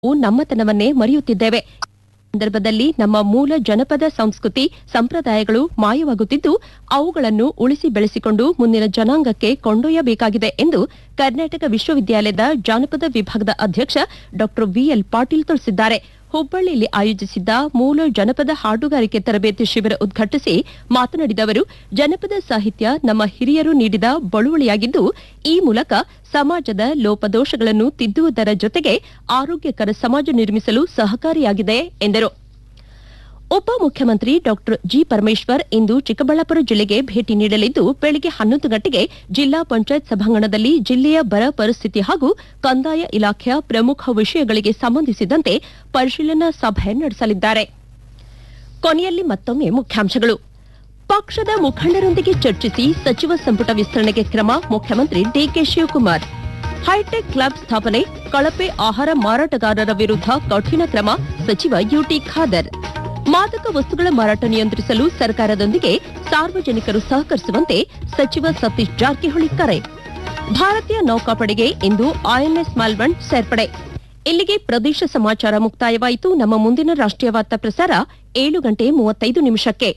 ನಾವು ನಮ್ಮತನವನ್ನೇ ಮರೆಯುತ್ತಿದ್ದೇವೆ ಈ ಸಂದರ್ಭದಲ್ಲಿ ನಮ್ಮ ಮೂಲ ಜನಪದ ಸಂಸ್ಕೃತಿ ಸಂಪ್ರದಾಯಗಳು ಮಾಯವಾಗುತ್ತಿದ್ದು ಅವುಗಳನ್ನು ಉಳಿಸಿ ಬೆಳೆಸಿಕೊಂಡು ಮುಂದಿನ ಜನಾಂಗಕ್ಕೆ ಕೊಂಡೊಯ್ಯಬೇಕಾಗಿದೆ ಎಂದು ಕರ್ನಾಟಕ ವಿಶ್ವವಿದ್ಯಾಲಯದ ಜಾನಪದ ವಿಭಾಗದ ಅಧ್ಯಕ್ಷ ಡಾ ವಿಎಲ್ ಪಾಟೀಲ್ ತಿಳಿಸಿದ್ದಾರೆ ಹುಬ್ಬಳ್ಳಿಯಲ್ಲಿ ಆಯೋಜಿಸಿದ್ದ ಮೂಲ ಜನಪದ ಹಾಡುಗಾರಿಕೆ ತರಬೇತಿ ಶಿಬಿರ ಉದ್ಘಾಟಿಸಿ ಮಾತನಾಡಿದ ಅವರು ಜನಪದ ಸಾಹಿತ್ಯ ನಮ್ಮ ಹಿರಿಯರು ನೀಡಿದ ಬಳುವಳಿಯಾಗಿದ್ದು ಈ ಮೂಲಕ ಸಮಾಜದ ಲೋಪದೋಷಗಳನ್ನು ತಿದ್ದುವುದರ ಜೊತೆಗೆ ಆರೋಗ್ಯಕರ ಸಮಾಜ ನಿರ್ಮಿಸಲು ಸಹಕಾರಿಯಾಗಿದೆ ಎಂದರು ಉಪಮುಖ್ಯಮಂತ್ರಿ ಡಾ ಜಿ ಪರಮೇಶ್ವರ್ ಇಂದು ಚಿಕ್ಕಬಳ್ಳಾಪುರ ಜಿಲ್ಲೆಗೆ ಭೇಟಿ ನೀಡಲಿದ್ದು ಬೆಳಗ್ಗೆ ಹನ್ನೊಂದು ಗಂಟೆಗೆ ಜಿಲ್ಲಾ ಪಂಚಾಯತ್ ಸಭಾಂಗಣದಲ್ಲಿ ಜಿಲ್ಲೆಯ ಬರ ಪರಿಸ್ಥಿತಿ ಹಾಗೂ ಕಂದಾಯ ಇಲಾಖೆಯ ಪ್ರಮುಖ ವಿಷಯಗಳಿಗೆ ಸಂಬಂಧಿಸಿದಂತೆ ಪರಿಶೀಲನಾ ಸಭೆ ನಡೆಸಲಿದ್ದಾರೆ ಕೊನೆಯಲ್ಲಿ ಮತ್ತೊಮ್ಮೆ ಮುಖ್ಯಾಂಶಗಳು ಪಕ್ಷದ ಮುಖಂಡರೊಂದಿಗೆ ಚರ್ಚಿಸಿ ಸಚಿವ ಸಂಪುಟ ವಿಸ್ತರಣೆಗೆ ಕ್ರಮ ಮುಖ್ಯಮಂತ್ರಿ ಡಿಕೆ ಶಿವಕುಮಾರ್ ಹೈಟೆಕ್ ಕ್ಲಬ್ ಸ್ಥಾಪನೆ ಕಳಪೆ ಆಹಾರ ಮಾರಾಟಗಾರರ ವಿರುದ್ಧ ಕಠಿಣ ಕ್ರಮ ಸಚಿವ ಯುಟಿ ಖಾದರ್ ಮಾದಕ ವಸ್ತುಗಳ ಮಾರಾಟ ನಿಯಂತ್ರಿಸಲು ಸರ್ಕಾರದೊಂದಿಗೆ ಸಾರ್ವಜನಿಕರು ಸಹಕರಿಸುವಂತೆ ಸಚಿವ ಸತೀಶ್ ಜಾರಕಿಹೊಳಿ ಕರೆ ಭಾರತೀಯ ನೌಕಾಪಡೆಗೆ ಇಂದು ಐಎನ್ಎಸ್ ಮಾಲ್ವಂಡ್ ಸೇರ್ಪಡೆ ಇಲ್ಲಿಗೆ ಪ್ರದೇಶ ಸಮಾಚಾರ ಮುಕ್ತಾಯವಾಯಿತು ನಮ್ಮ ಮುಂದಿನ ರಾಷ್ಟ್ರೀಯ ವಾರ್ತಾ ಪ್ರಸಾರ ಏಳು ಗಂಟೆ ಮೂವತ್ತೈದು ನಿಮಿಷಕ್ಕೆ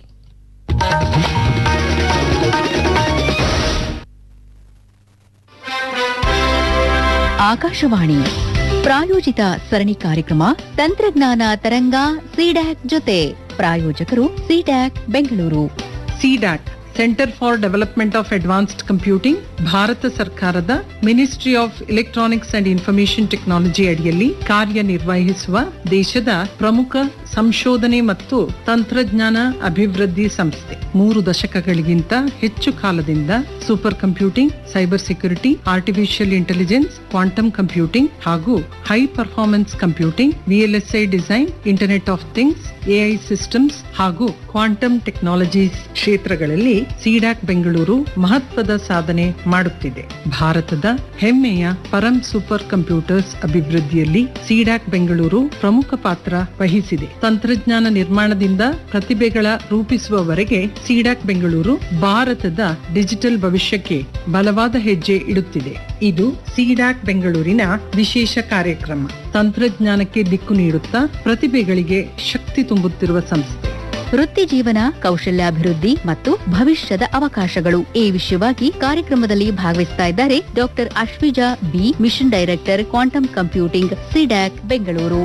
ಆಕಾಶವಾಣಿ ಪ್ರಾಯೋಜಿತ ಸರಣಿ ಕಾರ್ಯಕ್ರಮ ತಂತ್ರಜ್ಞಾನ ತರಂಗ ಸಿಡ್ಯಾಕ್ ಜೊತೆ ಪ್ರಾಯೋಜಕರು CDAC Bengaluru CDAC centre for development of advanced computing Bharat ಸರ್ಕಾರದ ministry of electronics and information technology ಅಡಿಯಲ್ಲಿ ಕಾರ್ಯನಿರ್ವಹಿಸುವ ದೇಶದ ಪ್ರಮುಖ ಸಂಶೋಧನೆ ಮತ್ತು ತಂತ್ರಜ್ಞಾನ ಅಭಿವೃದ್ಧಿ ಸಂಸ್ಥೆ ಮೂರು ದಶಕಗಳಿಗಿಂತ ಹೆಚ್ಚು ಕಾಲದಿಂದ super computing cyber security artificial intelligence quantum computing ಹಾಗೂ high performance computing VLSI design internet of things AI systems ಹಾಗೂ ಕ್ವಾಂಟಮ್ ಟೆಕ್ನಾಲಜೀಸ್ ಕ್ಷೇತ್ರಗಳಲ್ಲಿ ಸಿಡಾಕ್ ಬೆಂಗಳೂರು ಮಹತ್ವದ ಸಾಧನೆ ಮಾಡುತ್ತಿದೆ ಭಾರತದ ಹೆಮ್ಮೆಯ ಪರಂ ಸೂಪರ್ ಕಂಪ್ಯೂಟರ್ಸ್ ಅಭಿವೃದ್ಧಿಯಲ್ಲಿ ಸಿಡಾಕ್ ಬೆಂಗಳೂರು ಪ್ರಮುಖ ಪಾತ್ರ ವಹಿಸಿದೆ ತಂತ್ರಜ್ಞಾನ ನಿರ್ಮಾಣದಿಂದ ಪ್ರತಿಭೆಗಳ ರೂಪಿಸುವವರೆಗೆ ಸಿಡಾಕ್ ಬೆಂಗಳೂರು ಭಾರತದ ಡಿಜಿಟಲ್ ಭವಿಷ್ಯಕ್ಕೆ ಬಲವಾದ ಹೆಜ್ಜೆ ಇಡುತ್ತಿದೆ ಇದು ಸಿಡಾಕ್ ಬೆಂಗಳೂರಿನ ವಿಶೇಷ ಕಾರ್ಯಕ್ರಮ ತಂತ್ರಜ್ಞಾನಕ್ಕೆ ದಿಕ್ಕು ನೀಡುತ್ತಾ ಪ್ರತಿಭೆಗಳಿಗೆ ಶಕ್ತಿ ತುಂಬುತ್ತಿರುವ ಸಂಸ್ಥೆ ವೃತ್ತಿ ಜೀವನ ಕೌಶಲ್ಯಾಭಿವೃದ್ಧಿ ಮತ್ತು ಭವಿಷ್ಯದ ಅವಕಾಶಗಳು ಈ ವಿಷಯವಾಗಿ ಕಾರ್ಯಕ್ರಮದಲ್ಲಿ ಭಾಗವಹಿಸ್ತಾ ಇದ್ದಾರೆ doctor Ashwija B mission director quantum computing CDAC Bengaluru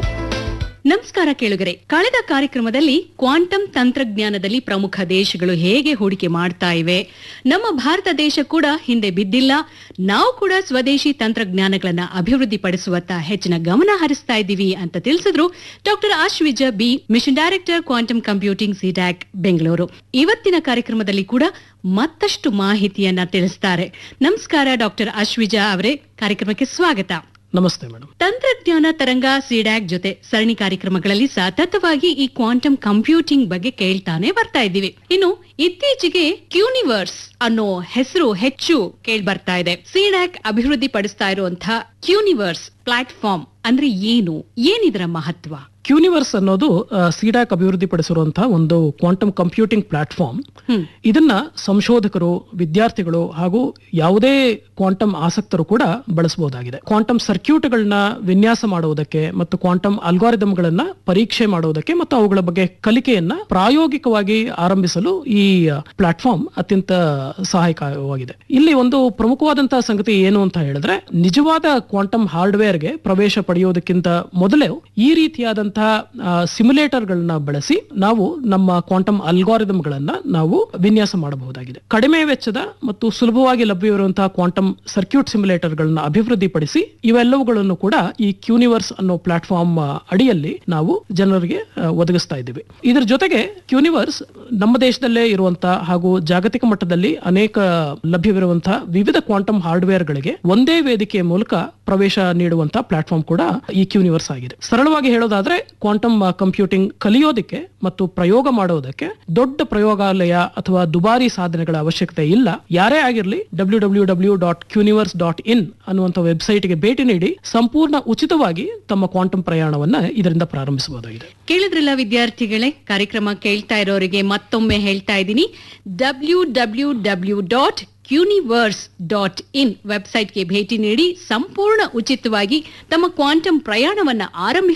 ನಮಸ್ಕಾರ ಕೇಳುಗರೆ ಕಳೆದ ಕಾರ್ಯಕ್ರಮದಲ್ಲಿ ಕ್ವಾಂಟಮ್ ತಂತ್ರಜ್ಞಾನದಲ್ಲಿ ಪ್ರಮುಖ ದೇಶಗಳು ಹೇಗೆ ಹೂಡಿಕೆ ಮಾಡ್ತಾ ಇವೆ ನಮ್ಮ ಭಾರತ ದೇಶ ಕೂಡ ಹಿಂದೆ ಬಿದ್ದಿಲ್ಲ ನಾವು ಕೂಡ ಸ್ವದೇಶಿ ತಂತ್ರಜ್ಞಾನಗಳನ್ನ ಅಭಿವೃದ್ಧಿಪಡಿಸುವತ್ತ ಹೆಚ್ಚಿನ ಗಮನ ಹರಿಸ್ತಾ ಇದ್ದೀವಿ ಅಂತ ತಿಳಿಸಿದ್ರು doctor Ashwija B mission director quantum computing CDAC Bengaluru ಇವತ್ತಿನ ಕಾರ್ಯಕ್ರಮದಲ್ಲಿ ಕೂಡ ಮತ್ತಷ್ಟು ಮಾಹಿತಿಯನ್ನ ತಿಳಿಸ್ತಾರೆ ನಮಸ್ಕಾರ ಡಾಕ್ಟರ್ ಅಶ್ವಿಜಾ ಅವರೇ ಕಾರ್ಯಕ್ರಮಕ್ಕೆ ಸ್ವಾಗತ ನಮಸ್ತೆ ಮೇಡಮ್ ತಂತ್ರಜ್ಞಾನ ತರಂಗ ಸಿಡ್ಯಾಕ್ ಜೊತೆ ಸರಣಿ ಕಾರ್ಯಕ್ರಮಗಳಲ್ಲಿ ಸತತವಾಗಿ ಈ ಕ್ವಾಂಟಮ್ ಕಂಪ್ಯೂಟಿಂಗ್ ಬಗ್ಗೆ ಕೇಳ್ತಾನೆ ಬರ್ತಾ ಇದ್ದೀವಿ ಇನ್ನು ಇತ್ತೀಚೆಗೆ ಕ್ಯೂನಿವರ್ಸ್ ಅನ್ನೋ ಹೆಸರು ಹೆಚ್ಚು ಕೇಳಿ ಬರ್ತಾ ಇದೆ ಸಿಡ್ಯಾಕ್ ಅಭಿವೃದ್ಧಿ ಪಡಿಸ್ತಾ ಇರುವಂತಹ ಕ್ಯೂನಿವರ್ಸ್ ಪ್ಲಾಟ್ಫಾರ್ಮ್ ಅಂದ್ರೆ ಏನು ಏನಿದರ ಮಹತ್ವ ಕ್ಯೂನಿವರ್ಸ್ ಅನ್ನೋದು ಸಿಡಾಕ್ ಅಭಿವೃದ್ಧಿಪಡಿಸಿರುವಂತಹ ಒಂದು ಕ್ವಾಂಟಮ್ ಕಂಪ್ಯೂಟಿಂಗ್ ಪ್ಲಾಟ್ಫಾರ್ಮ್ ಹ್ಮ್. ಇದನ್ನ ಸಂಶೋಧಕರು ವಿದ್ಯಾರ್ಥಿಗಳು ಹಾಗೂ ಯಾವುದೇ ಕ್ವಾಂಟಮ್ ಆಸಕ್ತರು ಕೂಡ ಬಳಸಬಹುದಾಗಿದೆ ಕ್ವಾಂಟಮ್ ಸರ್ಕ್ಯೂಟ್ಗಳನ್ನ ವಿನ್ಯಾಸ ಮಾಡುವುದಕ್ಕೆ ಮತ್ತು ಕ್ವಾಂಟಮ್ ಅಲ್ಗಾರಿದಮ್ಗಳನ್ನ ಪರೀಕ್ಷೆ ಮಾಡುವುದಕ್ಕೆ ಮತ್ತು ಅವುಗಳ ಬಗ್ಗೆ ಕಲಿಕೆಯನ್ನ ಪ್ರಾಯೋಗಿಕವಾಗಿ ಆರಂಭಿಸಲು ಈ ಪ್ಲಾಟ್ಫಾರ್ಮ್ ಅತ್ಯಂತ ಸಹಾಯಕವಾಗಿದೆ ಇಲ್ಲಿ ಒಂದು ಪ್ರಮುಖವಾದಂತಹ ಸಂಗತಿ ಏನು ಅಂತ ಹೇಳಿದ್ರೆ ನಿಜವಾದ ಕ್ವಾಂಟಮ್ ಹಾರ್ಡ್ವೇರ್ಗೆ ಪ್ರವೇಶ ಪಡೆಯೋದಕ್ಕಿಂತ ಮೊದಲೇ ಈ ರೀತಿಯಾದಂತಹ ಸಿಮ್ಯುಲೇಟರ್ ಗಳನ್ನ ಬಳಸಿ ನಾವು ನಮ್ಮ ಕ್ವಾಂಟಮ್ ಅಲ್ಗಾರಿದಮ್ಗಳನ್ನ ನಾವು ವಿನ್ಯಾಸ ಮಾಡಬಹುದಾಗಿದೆ ಕಡಿಮೆ ವೆಚ್ಚದ ಮತ್ತು ಸುಲಭವಾಗಿ ಲಭ್ಯವಿರುವಂತಹ ಕ್ವಾಂಟಮ್ ಸರ್ಕ್ಯೂಟ್ ಸಿಮ್ಯುಲೇಟರ್ ಗಳನ್ನ ಅಭಿವೃದ್ಧಿಪಡಿಸಿ ಇವೆಲ್ಲವುಗಳನ್ನು ಕೂಡ ಈ ಕ್ಯೂನಿವರ್ಸ್ ಅನ್ನೋ ಪ್ಲಾಟ್ಫಾರ್ಮ್ ಅಡಿಯಲ್ಲಿ ನಾವು ಜನರಿಗೆ ಆ, ಒದಗಿಸ್ತಾ ಇದ್ದೀವಿ ಇದರ ಜೊತೆಗೆ ಕ್ಯೂನಿವರ್ಸ್ ನಮ್ಮ ದೇಶದಲ್ಲೇ ಇರುವಂತಹ ಹಾಗೂ ಜಾಗತಿಕ ಮಟ್ಟದಲ್ಲಿ ಅನೇಕ ಲಭ್ಯವಿರುವಂತಹ ವಿವಿಧ ಕ್ವಾಂಟಮ್ ಹಾರ್ಡ್ವೇರ್ ಗಳಿಗೆ ಒಂದೇ ವೇದಿಕೆಯ ಮೂಲಕ ಪ್ರವೇಶ ನೀಡುವಂತಹ ಪ್ಲಾಟ್ಫಾರ್ಮ್ ಕೂಡ ಈ ಕ್ಯೂನಿವರ್ಸ್ ಆಗಿದೆ ಸರಳವಾಗಿ ಹೇಳೋದಾದ್ರೆ ಕ್ವಾಂಟಮ್ ಕಂಪ್ಯೂಟಿಂಗ್ ಕಲಿಯೋದಕ್ಕೆ ಮತ್ತು ಪ್ರಯೋಗ ಮಾಡೋದಕ್ಕೆ ದೊಡ್ಡ ಪ್ರಯೋಗಾಲಯ ಅಥವಾ ದುಬಾರಿ ಸಾಧನೆಗಳ ಅವಶ್ಯಕತೆ ಇಲ್ಲ ಯಾರೇ ಆಗಿರಲಿ W W W dot quniverse dot in ಅನ್ನುವಂಥ ವೆಬ್ಸೈಟ್ಗೆ ಭೇಟಿ ನೀಡಿ ಸಂಪೂರ್ಣ ಉಚಿತವಾಗಿ ತಮ್ಮ ಕ್ವಾಂಟಮ್ ಪ್ರಯಾಣವನ್ನ ಇದರಿಂದ ಪ್ರಾರಂಭಿಸಬಹುದಾಗಿದೆ ಕೇಳಿದ್ರಲ್ಲ ವಿದ್ಯಾರ್ಥಿಗಳೇ ಕಾರ್ಯಕ್ರಮ ಕೇಳ್ತಾ ಇರೋರಿಗೆ ಮತ್ತೊಮ್ಮೆ ಹೇಳ್ತಾ ಇದ್ದೀನಿ W W W dot universe dot in ವೆಬ್ಸೈಟ್ಗೆ ಭೇಟಿ ನೀಡಿ ಸಂಪೂರ್ಣ ಉಚಿತವಾಗಿ ತಮ್ಮ ಕ್ವಾಂಟಮ್ ಪ್ರಯಾಣವನ್ನ ಆರಂಭಿಸ